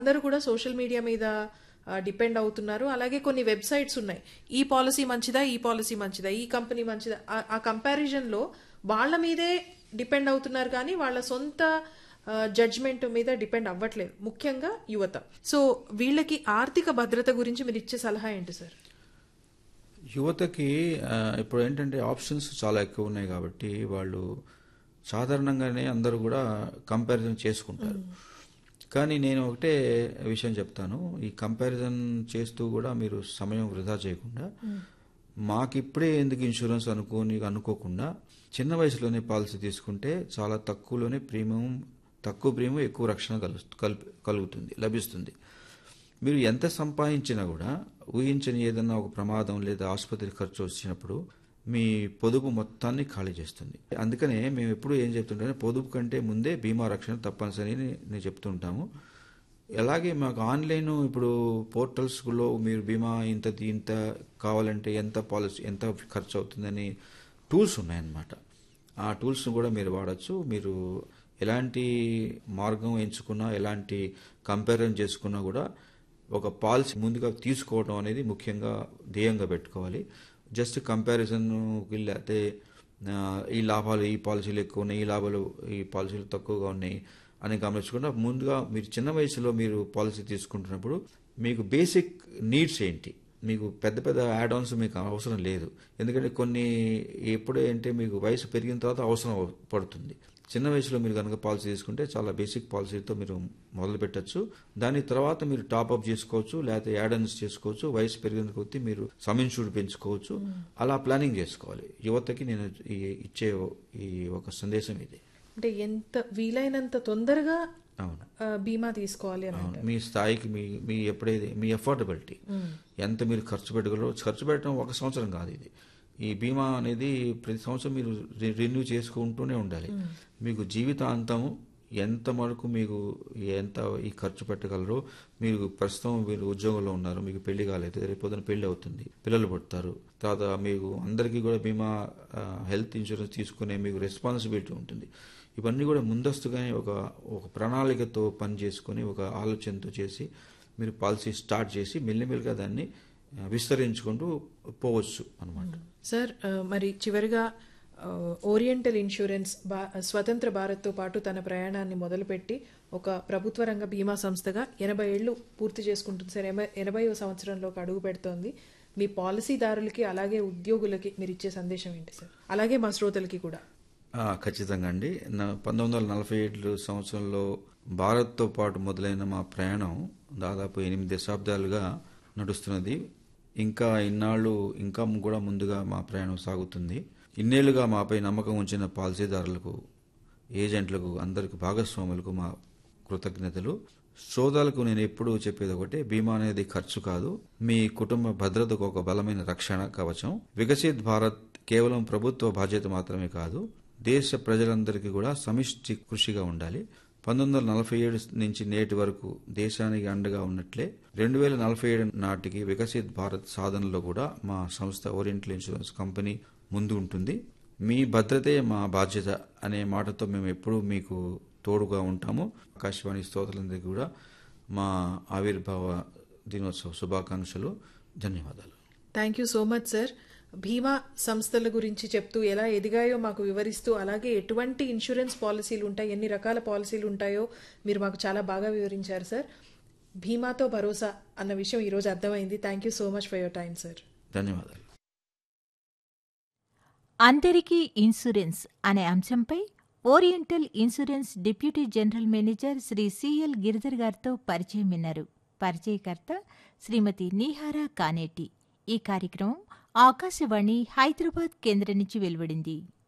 అందరూ కూడా social media మీద డిపెండ్ అవుతున్నారు అలాగే కొన్ని వెబ్సైట్స్ ఉన్నాయి ఈ పాలసీ మంచిదా ఈ పాలసీ మంచిదా ఈ కంపెనీ మంచిదా ఆ- ఆ కంపారిజన్ లో వాళ్ళ మీదే డిపెండ్ అవుతున్నారు కానీ వాళ్ళ సొంత జడ్జ్మెంట్ మీద డిపెండ్ అవ్వట్లేదు ముఖ్యంగా యువత సో వీళ్ళకి ఆర్థిక భద్రత గురించి మీరు ఇచ్చే సలహా ఏంటి సార్ యువతకి ఆ, ఇప్పుడు ఏంటంటే ఆప్షన్స్ చాలా ఎక్కువ ఉన్నాయి కాబట్టి వాళ్ళు సాధారణంగానే అందరూ కూడా కంపారిజన్ చేసుకుంటారు కానీ నేను ఒకటే విషయం చెప్తాను ఈ కంపారిజన్ చేస్తూ కూడా మీరు సమయం వృధా చేయకుండా మాకిప్పుడే ఎందుకు ఇన్సూరెన్స్ అనుకోని అనుకోకుండా చిన్న వయసులోనే పాలసీ తీసుకుంటే చాలా తక్కువలోనే ప్రీమియం తక్కువ ప్రీమియం ఎక్కువ రక్షణ కలు కల్ప- కలుగుతుంది లభిస్తుంది మీరు ఎంత సంపాదించినా కూడా ఊహించని ఏదన్నా ఒక ప్రమాదం లేదా ఆసుపత్రి ఖర్చు వచ్చినప్పుడు మీ పొదుపు మొత్తాన్ని ఖాళీ చేస్తుంది అందుకనే మేము ఎప్పుడు ఏం చెప్తుంటే పొదుపు కంటే ముందే బీమా రక్షణ తప్పనిసరి అని నేను చెప్తుంటాము అలాగే మాకు ఆన్లైన్ ఇప్పుడు పోర్టల్స్లో మీరు బీమా ఇంత ఇంత కావాలంటే ఎంత పాలసీ ఎంత ఖర్చు అవుతుందని టూల్స్ ఉన్నాయన్నమాట ఆ టూల్స్ కూడా మీరు వాడచ్చు మీరు ఎలాంటి మార్గం ఎంచుకున్నా ఎలాంటి కంపారిజన్ చేసుకున్నా కూడా ఒక పాలసీ ముందుగా తీసుకోవడం అనేది ముఖ్యంగా ధ్యేయంగా పెట్టుకోవాలి జస్ట్ కంపారిజన్ లేకపోతే ఆ, ఈ లాభాలు ఈ పాలసీలు ఎక్కువ ఉన్నాయి ఈ లాభాలు ఈ పాలసీలు తక్కువగా ఉన్నాయి అని గమనించకుండా ముందుగా మీరు చిన్న వయసులో మీరు పాలసీ తీసుకుంటున్నప్పుడు మీకు బేసిక్ నీడ్స్ ఏంటి మీకు పెద్ద పెద్ద యాడ్ ఆన్స్ మీకు అవసరం లేదు ఎందుకంటే కొన్ని ఎప్పుడే అంటే మీకు వయసు పెరిగిన తర్వాత అవసరం పడుతుంది చిన్న వయసులో మీరు కనుక పాలసీ తీసుకుంటే చాలా బేసిక్ పాలసీతో మీరు మొదలు పెట్టచ్చు దాని తర్వాత మీరు టాప్ అప్ చేసుకోవచ్చు లేకపోతే యాడ్ ఆన్స్ చేసుకోవచ్చు వయసు పెరిగిన కొద్దీ మీరు సమ్ ఇన్సూర్డ్ పెంచుకోవచ్చు అలా ప్లానింగ్ చేసుకోవాలి యువతకి నేను ఈ- ఇచ్చే ఈ ఒక సందేశం ఇది అంటే ఎంత వీలైనంత తొందరగా అవును ఆ, బీమా తీసుకోవాలి అని అవును. మీ స్థాయికి మీ మీ ఎప్పుడైతే మీ ఎఫోర్డబిలిటీ ఎంత మీరు ఖర్చు పెట్టగలరో ఖర్చు పెట్టడం ఒక సంవత్సరం కాదు ఇది ఈ బీమా అనేది ప్రతి సంవత్సరం మీరు రి- రెన్యూ చేసుకుంటూనే ఉండాలి మీకు జీవితాంతం ఎంత వరకు మీకు ఎంత ఈ ఖర్చు పెట్టగలరో మీరు ప్రస్తుతం మీరు ఉద్యోగంలో ఉన్నారు మీకు పెళ్లి కాలేదు రేపు పొద్దున పెళ్లి అవుతుంది పిల్లలు పుడతారు తర్వాత మీకు అందరికీ కూడా బీమా ఆ, హెల్త్ ఇన్సూరెన్స్ తీసుకునే మీకు రెస్పాన్సిబిలిటీ ఉంటుంది ఇవన్నీ కూడా ముందస్తుగానే ఒక ఒక ప్రణాళికతో పని చేసుకొని ఒక ఆలోచనతో చేసి మీరు పాలసీ స్టార్ట్ చేసి మెల్లిమెల్లిగా దాన్ని ఆ, విస్తరించుకుంటూ పోవచ్చు అనమాట సార్ ఆ, మరి చివరిగా ఆ, ఓరియంటల్ ఇన్సూరెన్స్ బా స్వతంత్ర భారత్తో పాటు తన ప్రయాణాన్ని మొదలుపెట్టి ఒక ప్రభుత్వ రంగ బీమా సంస్థగా ఎనభై ఏళ్ళు పూర్తి చేసుకుంటుంది సార్ ఎనభై ఎనభైవ సంవత్సరంలోకి అడుగు పెడుతోంది మీ పాలసీదారులకి అలాగే ఉద్యోగులకి మీరు ఇచ్చే సందేశం ఏంటి సార్ అలాగే మా శ్రోతలకి కూడా ఆ, ఖచ్చితంగా అండి నా- పంతొమ్మిది వందల నలభై ఏడు సంవత్సరంలో భారత్తో పాటు మొదలైన మా ప్రయాణం దాదాపు ఎనిమిది దశాబ్దాలుగా నడుస్తున్నది ఇంకా ఇన్నాళ్ళు ఇంకా కూడా ముందుగా మా ప్రయాణం సాగుతుంది ఇన్నేళ్లుగా మాపై నమ్మకం ఉంచిన పాలసీదారులకు ఏజెంట్లకు అందరికి భాగస్వాములకు మా కృతజ్ఞతలు శ్రోతలకు నేను ఎప్పుడూ చెప్పేది ఒకటే బీమా అనేది ఖర్చు కాదు మీ కుటుంబ భద్రతకు ఒక బలమైన రక్షణ కవచం వికసిత్ భారత్ కేవలం ప్రభుత్వ బాధ్యత మాత్రమే కాదు దేశ ప్రజలందరికీ కూడా సమిష్టి కృషిగా ఉండాలి పంతొమ్మిది వందల నలభై ఏడు నుంచి నేటి వరకు దేశానికి అండగా ఉన్నట్లే రెండు వేల నలభై ఏడు నాటికి వికసిత్ భారత్ సాధనలో కూడా మా సంస్థ ఓరియంటల్ ఇన్సూరెన్స్ కంపెనీ ముందు ఉంటుంది మీ భద్రతే మా బాధ్యత అనే మాటతో మేము ఎప్పుడూ మీకు తోడుగా ఉంటాము ఆకాశవాణి స్తోత్రులందరికీ కూడా మా ఆవిర్భావ దినోత్సవ శుభాకాంక్షలు ధన్యవాదాలు thank you so much sir బీమా సంస్థల గురించి చెప్తూ ఎలా ఎదిగాయో మాకు వివరిస్తూ అలాగే ఎటువంటి ఇన్సూరెన్స్ పాలసీలు ఉంటాయి ఎన్ని రకాల పాలసీలు ఉంటాయో మీరు మాకు చాలా బాగా వివరించారు సార్ బీమాతో భరోసా అన్న విషయం ఈరోజు అర్థమైంది thank you so much for your time sir ధన్యవాదాలు అందరికీ ఇన్సూరెన్స్ అనే అంశంపై Oriental Insurance deputy general manager Shri C L Giridhar గారితో పరిచయం విన్నారు పరిచయకర్త శ్రీమతి నీహారా కానేటి ఈ కార్యక్రమం ఆకాశవాణి హైదరాబాద్ కేంద్రం నుంచి వెలువడింది